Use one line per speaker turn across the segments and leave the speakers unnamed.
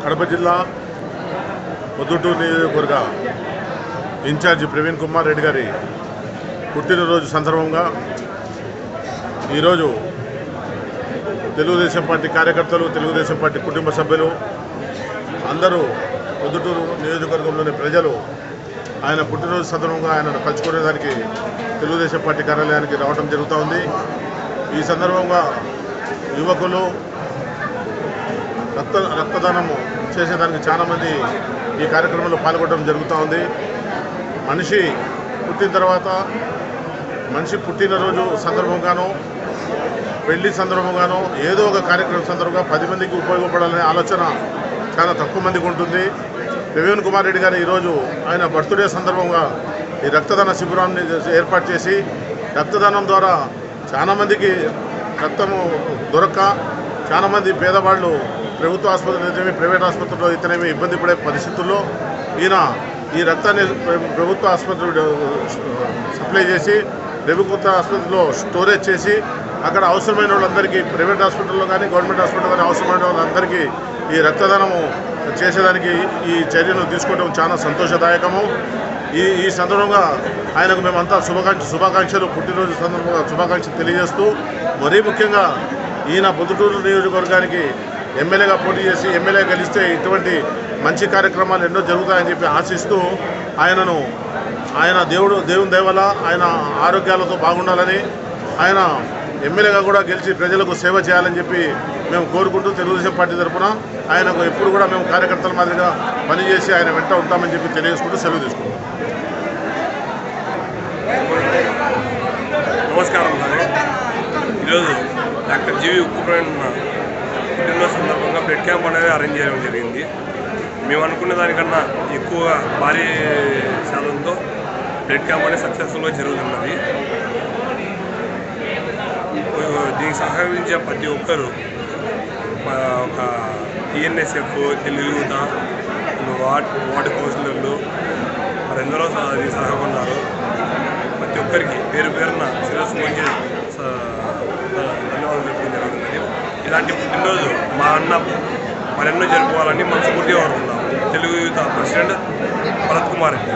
కడప జిల్లా పొద్దుటూరు నియోజకవర్గ ఇన్ఛార్జి ప్రవీణ్ కుమార్ రెడ్డి గారి పుట్టినరోజు సందర్భంగా ఈరోజు తెలుగుదేశం పార్టీ కార్యకర్తలు తెలుగుదేశం పార్టీ కుటుంబ సభ్యులు అందరూ పొద్దుటూరు నియోజకవర్గంలోని ప్రజలు ఆయన పుట్టినరోజు సందర్భంగా ఆయనను కలుసుకునేదానికి తెలుగుదేశం పార్టీ కార్యాలయానికి రావడం జరుగుతూ ఉంది ఈ సందర్భంగా యువకులు రక్త రక్తదానము చేసేదానికి చాలామంది ఈ కార్యక్రమంలో పాల్గొనడం జరుగుతూ ఉంది మనిషి పుట్టిన తర్వాత మనిషి పుట్టినరోజు సందర్భంగానో పెళ్లి సందర్భంగానో ఏదో ఒక కార్యక్రమం సందర్భంగా పది మందికి ఉపయోగపడాలనే ఆలోచన చాలా తక్కువ మందికి ఉంటుంది ప్రవీణ్ కుమార్ రెడ్డి గారు ఈరోజు ఆయన బర్త్డే సందర్భంగా ఈ రక్తదాన శిబిరాన్ని ఏర్పాటు చేసి రక్తదానం ద్వారా చాలామందికి రక్తము దొరక్క చాలామంది పేదవాళ్ళు ప్రభుత్వ ఆసుపత్రులు అయితేనేమి ప్రైవేట్ ఆసుపత్రుల్లో అయితేనేమి ఇబ్బంది పడే పరిస్థితుల్లో ఈయన ఈ రక్తాన్ని ప్ర- ప్రభుత్వ ఆసుపత్రి సప్లై చేసి ప్రభుత్వ ఆసుపత్రిలో స్టోరేజ్ చేసి అక్కడ అవసరమైన వాళ్ళందరికీ ప్రైవేట్ హాస్పిటల్లో కానీ గవర్నమెంట్ హాస్పిటల్లో కానీ అవసరమైన వాళ్ళందరికీ ఈ రక్తదానము చేసేదానికి ఈ చర్యను తీసుకోవడం చాలా సంతోషదాయకము ఈ ఈ సందర్భంగా ఆయనకు మేమంతా శుభాకాంక్ష శుభాకాంక్షలు పుట్టినరోజు సందర్భంగా శుభాకాంక్షలు తెలియజేస్తూ మరీ ముఖ్యంగా ఈయన పొద్దుటూరు నియోజకవర్గానికి ఎమ్మెల్యేగా పోటీ చేసి ఎమ్మెల్యే గెలిస్తే ఇటువంటి మంచి కార్యక్రమాలు ఎన్నో జరుగుతాయని చెప్పి ఆశిస్తూ ఆయనను ఆయన దేవుడు దేవుని దేవల ఆయన ఆరోగ్యాలతో బాగుండాలని ఆయన ఎమ్మెల్యేగా కూడా గెలిచి ప్రజలకు సేవ చేయాలని చెప్పి మేము కోరుకుంటూ తెలుగుదేశం పార్టీ తరఫున ఆయనకు ఎప్పుడు కూడా మేము కార్యకర్తల మాదిరిగా పనిచేసి ఆయన వెంట ఉంటామని చెప్పి తెలియజేసుకుంటూ సెలవు తీసుకుంటాం
నమస్కారం నాది ఈరోజు డాక్టర్ జీవి ఉక్కుప్రవీణ్ పుట్టినరోజు సందర్భంగా బ్లడ్ క్యాంప్ అనేది అరేంజ్ చేయడం జరిగింది మేము అనుకున్న దానికన్నా ఎక్కువ భారీ శాతంతో బ్లడ్ క్యాంప్ అనేది సక్సెస్ఫుల్గా జరుగుతున్నది దీనికి సహకరించే ప్రతి ఒక్కరు ఆ, ఒక టీఎన్ఎస్ఎఫ్ తెలుగు యువత వార్డ్ వార్డు కౌన్సిలర్లు మరెందరో సహ- దీనికి సహకన్నారు ప్రతి ఒక్కరికి పేరు పేరున శిరస్సు మంచి ధన్యవాదాలు చెప్పడం జరుగుతున్నది ఇలాంటి పుట్టినరోజు మా అన్న మరెన్నో జరుపుకోవాలని మనస్ఫూర్తిగా కోరుతున్నాం తెలుగు యువత ప్రెసిడెంట్ భరత్ కుమార్ రెడ్డి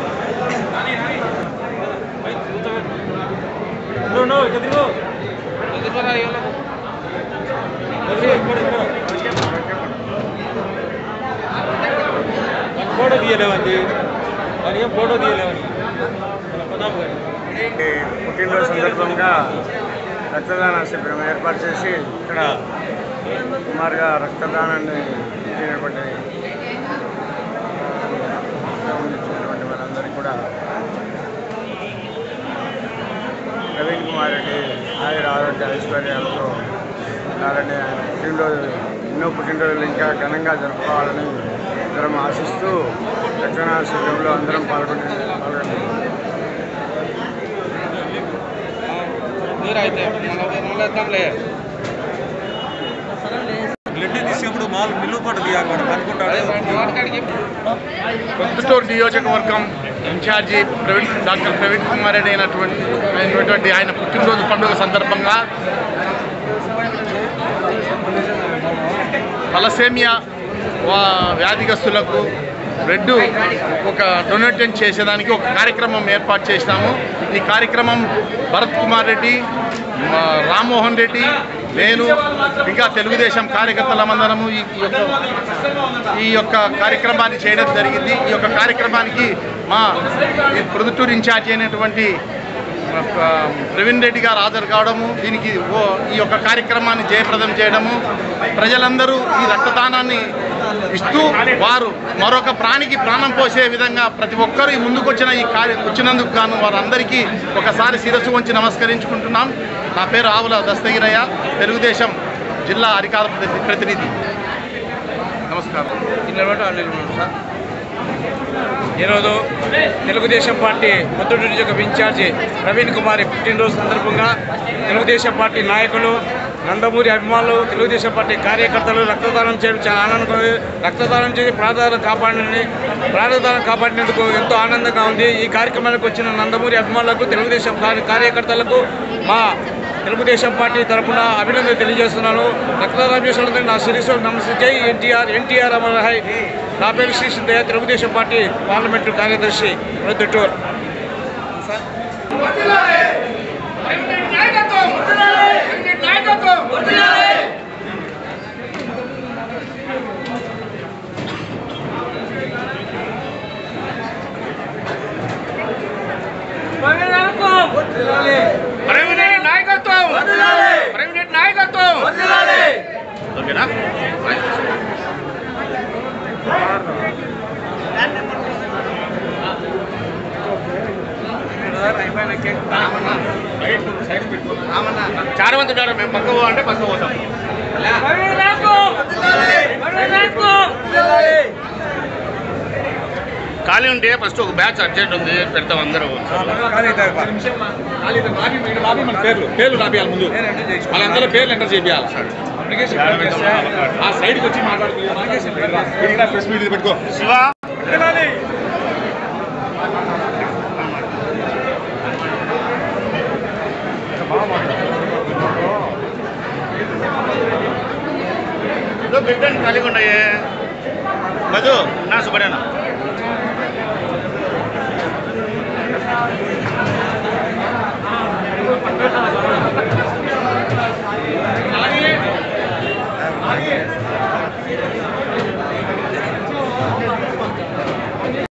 ఫోటో తీయలేవండి మరి ఏం ఫోటో తీయలేవని పదాం గారు
పుట్టినరోజు సందర్భంగా రక్తదాన శిబిరం ఏర్పాటు చేసి ఇక్కడ సుమారుగా రక్తదానాన్ని ఇచ్చినటువంటి ఇచ్చినటువంటి వారందరికీ కూడా ప్రవీణ్ కుమార్ రెడ్డి ఆయుర ఆరోగ్య ఐశ్వర్యాలతో ఉండాలని ఆయన పుట్టినరోజు ఎన్నో పుట్టినరోజులు ఇంకా ఘనంగా జరుపుకోవాలని అందరం ఆశిస్తూ రక్తదాన శిబిరంలో అందరం పాల్గొని పాల్గొని
బ్లడ్ తీసేప్పుడు మాలు నిలువుపాటు తీయాలి వాడు కనుక్కుంటాడు
పొద్దుటూరు నియోజకవర్గం ఇన్ఛార్జి ప్రవీణ్ డాక్టర్ ప్రవీణ్ కుమార్ రెడ్డి అయినటువంటి అయినటువంటి ఆయన పుట్టినరోజు పండుగ సందర్భంగా తలసేమియా వా- వ్యాధిగ్రస్తులకు బ్లడ్ ఒక డొనేషన్ చేసేదానికి ఒక కార్యక్రమం ఏర్పాటు చేసినాము ఈ కార్యక్రమం భరత్ కుమార్ రెడ్డి మా రామ్మోహన్ రెడ్డి నేను ఇంకా తెలుగుదేశం కార్యకర్తలమందరము ఈ ఈ యొక్క ఈ యొక్క కార్యక్రమాన్ని చేయడం జరిగింది ఈ యొక్క కార్యక్రమానికి మా ఈ ప్రొద్దుటూరు ఇన్ఛార్జ్ అయినటువంటి ఆ, ప్రవీణ్ రెడ్డి గారు హాజరు కావడము దీనికి ఓ ఈ యొక్క కార్యక్రమాన్ని జయప్రదం చేయడము ప్రజలందరూ ఈ రక్తదానాన్ని ఇస్తూ వారు మరొక ప్రాణికి ప్రాణం పోసే విధంగా ప్రతి ఒక్కరూ ఈ ముందుకొచ్చిన ఈ కార్య వచ్చినందుకు గాను వారందరికీ ఒకసారి శిరస్సు వంచి నమస్కరించుకుంటున్నాం నా పేరు ఆవుల దస్తగిరయ్య తెలుగుదేశం జిల్లా అధికార ప్రతి- ప్రతినిధి నమస్కారం
ఈరోజు తెలుగుదేశం పార్టీ పొద్దుటూరు నియోజకవర్గ ఇన్ఛార్జి ప్రవీణ్ కుమార్ పుట్టినరోజు సందర్భంగా తెలుగుదేశం పార్టీ నాయకులు నందమూరి అభిమానులు తెలుగుదేశం పార్టీ కార్యకర్తలు రక్తదానం చేయడం చాలా ఆనందంగా ఉంది రక్తదానం చేసి ప్రాణదానం కాపాడని ప్రాణదానం కాపాడినందుకు ఎంతో ఆనందంగా ఉంది ఈ కార్యక్రమానికి వచ్చిన నందమూరి అభిమానులకు తెలుగుదేశం కార్య- కార్యకర్తలకు మా తెలుగుదేశం పార్టీ తరఫున అభినందన తెలియజేస్తున్నాను రక్తదానం చేసిన నా శిరీష్ నమస్తే జై ఎన్టీఆర్ ఎన్టీఆర్ అమర్ హై నా పేరు శ్రీ సిద్ధయ్య తెలుగుదేశం పార్టీ పార్లమెంటు కార్యదర్శి ప్రొద్దుటూర్
ఓకేనా చాలా మంది ఉన్నారు మేము పక్క పో అంటే పక్క పోతాం ఖాళీ ఉంటే ఫస్ట్ ఒక బ్యాచ్ అర్జెంట్ ఉంది పెడతాం అందరూ పేర్లు పేర్లు రాపియాలి ముందు వాళ్ళందరూ పేర్లు ఎంటర్ చేయాలి ఆ సైడ్కి వచ్చి మాట్లాడుతున్నారు ప్రెస్ మీట్ పెట్టుకో శివ బిడ్డని కలిగి ఉన్నాయే మధు నా సుబడేనా